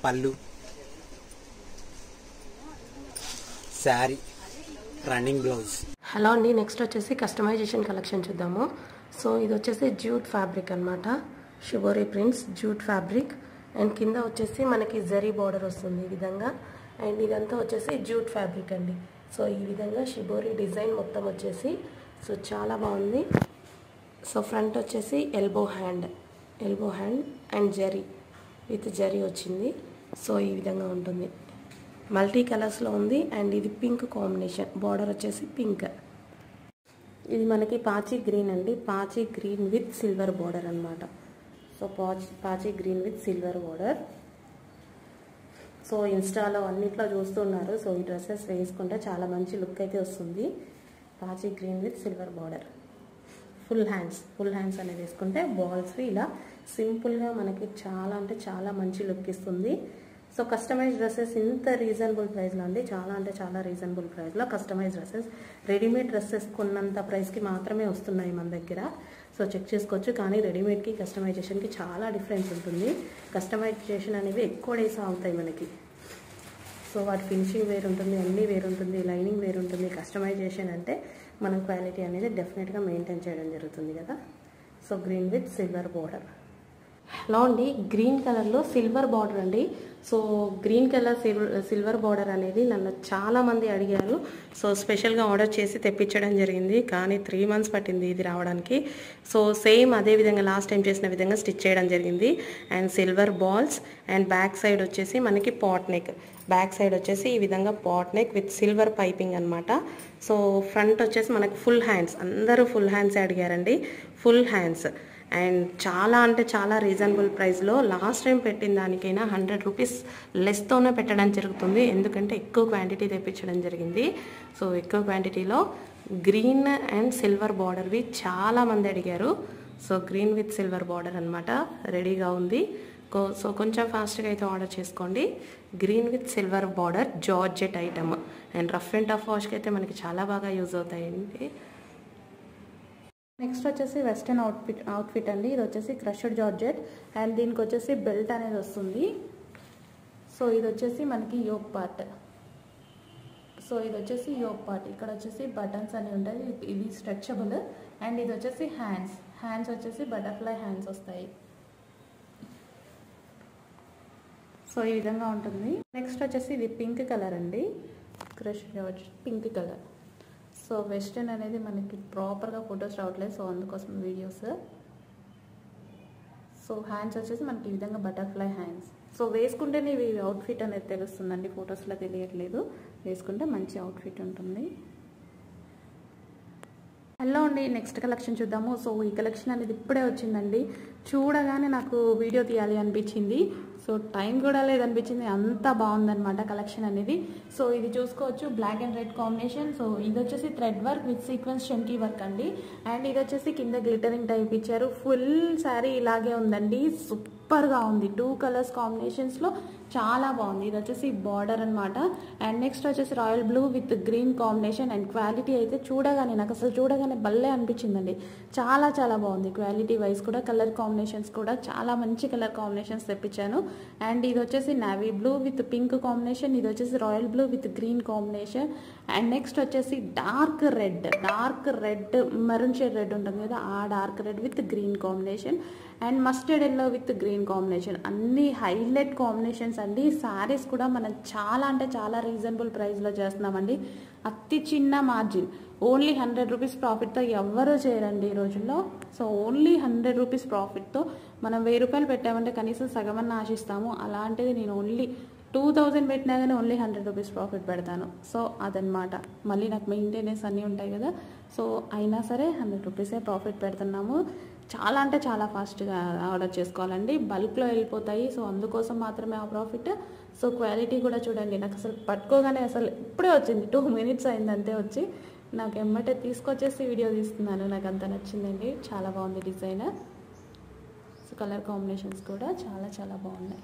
పళ్ళు sari running blouse hello అండి next వచ్చేసి కస్టమైజేషన్ కలెక్షన్ చూద్దాము సో ఇది వచ్చేసి జూట్ ఫ్యాబ్రిక్ అనమాట shibori prints jute fabric and కింద వచ్చేసి మనకి జరీ బార్డర్ వస్తుంది ఈ విధంగా అండ్ ఇదంతా వచ్చేసి జూట్ ఫ్యాబ్రిక్ అండి సో ఈ విధంగా షిబోరీ డిజైన్ మొత్తం వచ్చేసి సో చాలా బాగుంది సో ఫ్రంట్ వచ్చేసి elbow hand elbow hand and zari with zari వచ్చింది సో ఈ విధంగా ఉంటుంది మల్టీ కలర్స్లో ఉంది అండ్ ఇది పింక్ కాంబినేషన్ బార్డర్ వచ్చేసి పింక్ ఇది మనకి పాచి గ్రీన్ అండి పాచి గ్రీన్ విత్ సిల్వర్ బార్డర్ అనమాట సో పాచి పాచి green with silver border so ఇన్స్టాలో అన్నిట్లో చూస్తున్నారు సో ఈ డ్రెస్సెస్ వేసుకుంటే చాలా మంచి లుక్ అయితే వస్తుంది పాచి green with silver border full hands full hands అనేది వేసుకుంటే బాల్స్ ఇలా సింపుల్గా మనకి చాలా అంటే చాలా మంచి లుక్ ఇస్తుంది సో కస్టమైజ్ డ్రెస్సెస్ ఇంత రీజనబుల్ ప్రైస్లో అండి చాలా అంటే చాలా రీజనబుల్ ప్రైస్లో కస్టమైజ్ డ్రెస్సెస్ రెడీమేడ్ డ్రెస్సెస్ కొన్నంత ప్రైస్కి మాత్రమే వస్తున్నాయి మన దగ్గర సో చెక్ చేసుకోవచ్చు కానీ రెడీమేడ్కి కస్టమైజేషన్కి చాలా డిఫరెన్స్ ఉంటుంది కస్టమైజేషన్ అనేవి ఎక్కువ డేస్ అవుతాయి మనకి సో వాటి ఫినిషింగ్ వేరు ఉంటుంది అన్నీ వేరు ఉంటుంది లైనింగ్ వేరు ఉంటుంది కస్టమైజేషన్ అంటే మనం క్వాలిటీ అనేది డెఫినెట్గా మెయింటైన్ చేయడం జరుగుతుంది కదా so green with silver border hello అండి గ్రీన్ కలర్లో సిల్వర్ బార్డర్ అండి so green colour silver silver border అనేది నన్ను చాలామంది అడిగారు సో స్పెషల్గా ఆర్డర్ చేసి తెప్పించడం జరిగింది కానీ త్రీ మంత్స్ పట్టింది ఇది రావడానికి సో సేమ్ అదే విధంగా లాస్ట్ టైం చేసిన విధంగా స్టిచ్ చేయడం జరిగింది and silver balls and back side వచ్చేసి మనకి పాట్ నెక్ బ్యాక్ సైడ్ వచ్చేసి ఈ విధంగా pot neck with silver piping అనమాట సో ఫ్రంట్ వచ్చేసి మనకి ఫుల్ హ్యాండ్స్ అందరూ ఫుల్ హ్యాండ్స్ అడిగారండి ఫుల్ హ్యాండ్స్ అండ్ చాలా అంటే చాలా రీజనబుల్ ప్రైస్లో లాస్ట్ టైం పెట్టిన దానికైనా హండ్రెడ్ రూపీస్ లెస్తోనే పెట్టడం జరుగుతుంది ఎందుకంటే ఎక్కువ క్వాంటిటీ తెప్పించడం జరిగింది సో ఎక్కువ క్వాంటిటీలో గ్రీన్ అండ్ సిల్వర్ బార్డర్వి చాలామంది అడిగారు so green with silver border అనమాట రెడీగా ఉంది కో- సో కొంచెం ఫాస్ట్గా అయితే ఆర్డర్ చేసుకోండి green with silver border georgette item and rough and tough వాష్కి అయితే మనకి చాలా బాగా యూజ్ అవుతాయండి నెక్స్ట్ వచ్చేసి వెస్టర్న్ అవుట్ఫిట్ అవుట్ఫిట్ అండి ఇది వచ్చేసి క్రషడ్ జార్జెట్ అండ్ దీనికి వచ్చేసి బెల్ట్ అనేది వస్తుంది సో ఇది వచ్చేసి మనకి యోగ్ పార్ట్ సో ఇది వచ్చేసి యోగ్ పార్ట్ ఇక్కడ వచ్చేసి బటన్స్ అనేవి ఉంటాయి ఇది- ఇది స్ట్రెచబుల్ అండ్ ఇది వచ్చేసి హ్యాండ్స్ హ్యాండ్స్ వచ్చేసి బటర్ఫ్లై హ్యాండ్స్ వస్తాయి సో ఈ విధంగా ఉంటుంది నెక్స్ట్ వచ్చేసి ఇది పింక్ కలర్ అండి crush georgette pink colour so western అనేది మనకి ప్రాపర్గా ఫొటోస్ రావట్లేదు సో అందుకోసం వీడియోస్ సో హ్యాండ్స్ వచ్చేసి మనకి ఈ విధంగా బటర్ఫ్లై హ్యాండ్స్ సో వేసుకుంటేనే ఇవి అవుట్ఫిట్ అనేది తెలుస్తుందండి ఫొటోస్లో తెలియట్లేదు వేసుకుంటే మంచి అవుట్ఫిట్ ఉంటుంది హలో అండి నెక్స్ట్ కలెక్షన్ చూద్దాము సో ఈ కలెక్షన్ అనేది ఇప్పుడే వచ్చిందండి చూడగానే నాకు వీడియో తీయాలి అనిపించింది సో టైం కూడా లేదనిపించింది అంత బాగుందన్నమాట కలెక్షన్ అనేది సో ఇది చూసుకోవచ్చు black and red combination so ఇది వచ్చేసి thread work with sequence chunky work అండి అండ్ ఇది వచ్చేసి కింద గ్లిటరింగ్ టైప్ ఇచ్చారు ఫుల్ శారీ ఇలాగే ఉందండి సూపర్గా ఉంది టూ కలర్స్ కాంబినేషన్స్లో చాలా బాగుంది ఇది వచ్చేసి బార్డర్ అనమాట అండ్ నెక్స్ట్ వచ్చేసి royal blue with green combination and quality అయితే చూడగానే నాకు అసలు చూడగానే భలే అనిపించిందండి చాలా చాలా బాగుంది క్వాలిటీ వైజ్ కూడా కలర్ కాంబినేషన్స్ కూడా చాలా మంచి కలర్ కాంబినేషన్స్ తెప్పించాను అండ్ ఇది వచ్చేసి navy blue with pink combination ఇది వచ్చేసి royal blue with green combination and next వచ్చేసి dark red dark red maroon shade red ఉంటుంది కదా ఆ dark red with green combination and mustard yellow with green combination అన్ని highlight combinations అండి సారీస్ కూడా మనం చాలా అంటే చాలా రీజనబుల్ ప్రైస్లో చేస్తున్నామండి అతి చిన్న మార్జిన్ ఓన్లీ హండ్రెడ్ రూపీస్ ప్రాఫిట్తో ఎవ్వరూ చేయరండి ఈ రోజుల్లో సో ఓన్లీ హండ్రెడ్ రూపీస్ ప్రాఫిట్తో మనం వెయ్యి రూపాయలు పెట్టామంటే కనీసం సగమన్న ఆశిస్తాము అలాంటిది నేను ఓన్లీ టూ థౌజండ్ పెట్టినా కానీ ఓన్లీ హండ్రెడ్ రూపీస్ ప్రాఫిట్ పెడతాను సో అదనమాట మళ్ళీ నాకు మెయింటెనెన్స్ అన్నీ ఉంటాయి కదా సో అయినా సరే హండ్రెడ్ రూపీసే ప్రాఫిట్ పెడుతున్నాము చాలా అంటే చాలా ఫాస్ట్గా ఆర్డర్ చేసుకోవాలండి బల్క్లో వెళ్ళిపోతాయి సో అందుకోసం మాత్రమే ఆ ప్రాఫిట్ సో క్వాలిటీ కూడా చూడండి నాకు అసలు పట్టుకోగానే అసలు ఇప్పుడే వచ్చింది టూ మినిట్స్ అయింది అంతే వచ్చి నాకు ఎమ్మటే తీసుకొచ్చేసి వీడియో తీస్తున్నాను నాకు అంత నచ్చిందండి చాలా బాగుంది డిజైన్ సో కలర్ కాంబినేషన్స్ కూడా చాలా చాలా బాగున్నాయి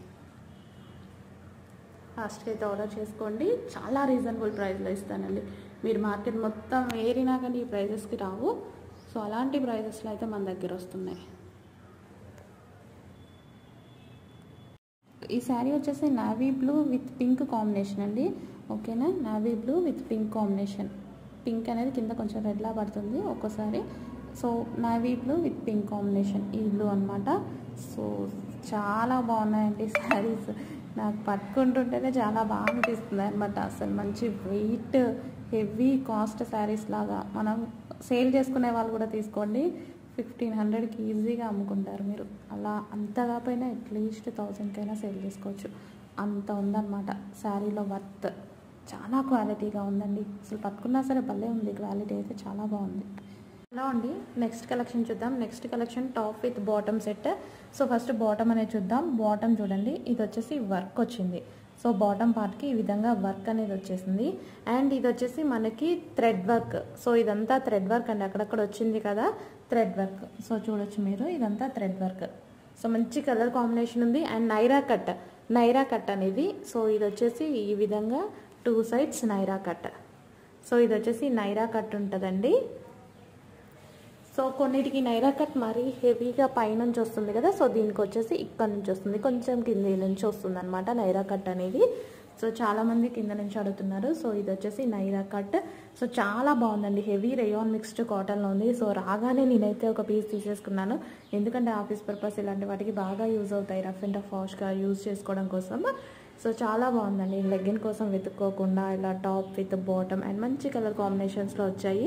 ఫాస్ట్గా అయితే ఆర్డర్ చేసుకోండి చాలా రీజనబుల్ ప్రైస్లో ఇస్తానండి మీరు మార్కెట్ మొత్తం ఏరినా కానీ ఈ ప్రైజెస్కి రావు సో అలాంటి ప్రైజెస్లో అయితే మన దగ్గర వస్తున్నాయి ఈ శారీ వచ్చేసి navy blue with pink combination అండి ఓకేనా navy blue with pink combination pink అనేది కింద కొంచెం రెడ్లా పడుతుంది ఒక్కోసారి so navy blue with pink combination ఈ బ్లూ అనమాట సో చాలా బాగున్నాయండి శారీస్ నాకు పట్టుకుంటుంటేనే చాలా బాగా అనిపిస్తుంది అనమాట అసలు మంచి వెయిట్ హెవీ కాస్ట్ శారీస్ లాగా మనం సేల్ చేసుకునే వాళ్ళు కూడా తీసుకోండి ఫిఫ్టీన్ హండ్రెడ్కి ఈజీగా అమ్ముకుంటారు మీరు అలా అంతగా పైన అట్లీస్ట్ థౌజండ్కైనా సేల్ చేసుకోవచ్చు అంత ఉందన్నమాట శారీలో వర్త్ చాలా క్వాలిటీగా ఉందండి అసలు పట్టుకున్నా సరే భలే ఉంది క్వాలిటీ అయితే చాలా బాగుంది హలో అండి నెక్స్ట్ కలెక్షన్ చూద్దాం next collection top with bottom set so first bottom అనేది చూద్దాం బాటమ్ చూడండి ఇది వచ్చేసి వర్క్ వచ్చింది సో బాటమ్ పార్ట్కి ఈ విధంగా వర్క్ అనేది వచ్చేసింది అండ్ ఇది వచ్చేసి మనకి థ్రెడ్ వర్క్ సో ఇదంతా థ్రెడ్ వర్క్ అండి అక్కడక్కడ వచ్చింది కదా థ్రెడ్ వర్క్ సో చూడొచ్చు మీరు ఇదంతా థ్రెడ్ వర్క్ సో మంచి కలర్ కాంబినేషన్ ఉంది and Naira cut Naira cut అనేది సో ఇది వచ్చేసి ఈ విధంగా two sides Naira cut so ఇది వచ్చేసి నైరా కట్ ఉంటుందండి సో కొన్నిటికి నైరా కట్ మరీ హెవీగా పైనుంచి వస్తుంది కదా సో దీనికి వచ్చేసి ఇక్కడ నుంచి వస్తుంది కొంచెం కింద నుంచి వస్తుంది అనమాట నైరా కట్ అనేది సో చాలా మంది కింద నుంచి అడుగుతున్నారు సో ఇది వచ్చేసి నైరా కట్ సో చాలా బాగుందండి హెవీ రేయాన్ మిక్స్డ్ కాటన్లో ఉంది సో రాగానే నేనైతే ఒక పీస్ తీసేసుకున్నాను ఎందుకంటే ఆఫీస్ పర్పస్ ఇలాంటి వాటికి బాగా యూజ్ అవుతాయి రఫ్ అండ్ టఫ్ వాష్గా యూజ్ చేసుకోవడం కోసం సో చాలా బాగుందండి లెగ్గిన్ కోసం వెతుక్కోకుండా ఇలా టాప్ విత్ బాటమ్ అండ్ మంచి కలర్ కాంబినేషన్స్లో వచ్చాయి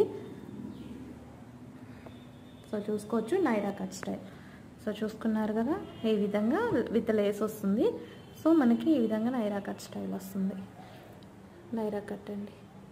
సో చూసుకోవచ్చు నైరా కట్ స్టైల్ సో చూసుకున్నారు కదా ఈ విధంగా విత్ లేస్ వస్తుంది సో మనకి ఈ విధంగా నైరా కట్ స్టైల్ వస్తుంది నైరా కట్ అండి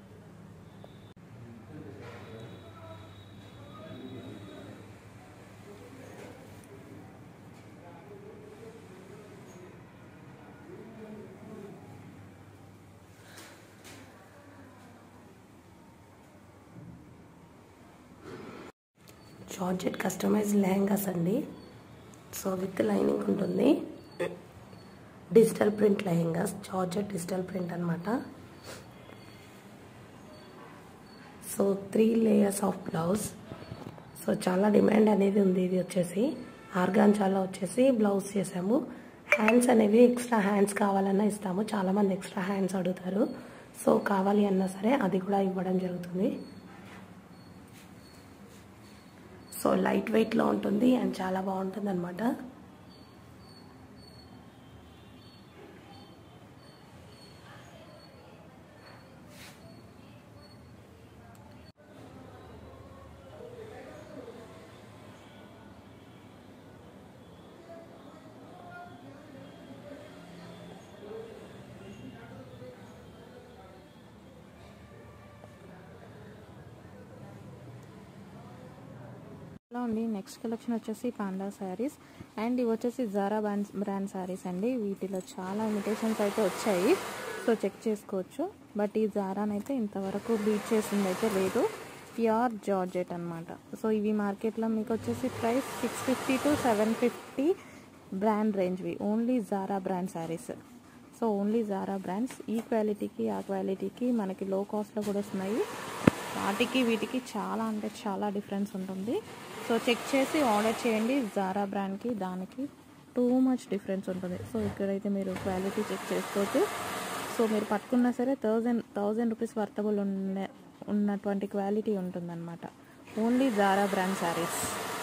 జార్జెట్ కస్టమైజ్ లెహంగాస్ అండి సో విత్ లైనింగ్ ఉంటుంది digital print lehengas georgette digital print అనమాట so three layers of blouse so చాలా డిమాండ్ అనేది ఉంది ఇది వచ్చేసి ఆర్గాన్చాలో వచ్చేసి బ్లౌజ్ చేసాము హ్యాండ్స్ అనేవి ఎక్స్ట్రా హ్యాండ్స్ కావాలన్నా ఇస్తాము చాలామంది ఎక్స్ట్రా హ్యాండ్స్ అడుగుతారు సో కావాలి అన్నా సరే అది కూడా ఇవ్వడం జరుగుతుంది సో లైట్ వెయిట్లో ఉంటుంది అండ్ చాలా బాగుంటుంది అనమాట హలో అండి నెక్స్ట్ కలెక్షన్ వచ్చేసి పాండా శారీస్ అండ్ ఇవి వచ్చేసి జారా బ్రాండ్ బ్రాండ్ శారీస్ అండి వీటిలో చాలా ఇమిటేషన్స్ అయితే వచ్చాయి సో చెక్ చేసుకోవచ్చు బట్ ఈ జారానైతే ఇంతవరకు బీట్ చేసింది అయితే లేదు ప్యూర్ జార్జెట్ అనమాట సో ఇవి మార్కెట్లో మీకు వచ్చేసి price six fifty to seven fifty brand రేంజ్వి only Zara brand saris so only Zara brands ఈ క్వాలిటీకి ఆ క్వాలిటీకి మనకి లో కాస్ట్లో కూడా వస్తున్నాయి వాటికి వీటికి చాలా అంటే చాలా డిఫరెన్స్ ఉంటుంది సో చెక్ చేసి ఆర్డర్ చేయండి జారా బ్రాండ్కి దానికి టూ మచ్ డిఫరెన్స్ ఉంటుంది సో ఇక్కడైతే మీరు క్వాలిటీ చెక్ చేసుకోవచ్చు సో మీరు పట్టుకున్నా సరే థౌజండ్ థౌజండ్ రూపీస్ వర్తబుల్ ఉన్న ఉన్నటువంటి క్వాలిటీ ఉంటుందన్నమాట ఓన్లీ జారా బ్రాండ్ శారీస్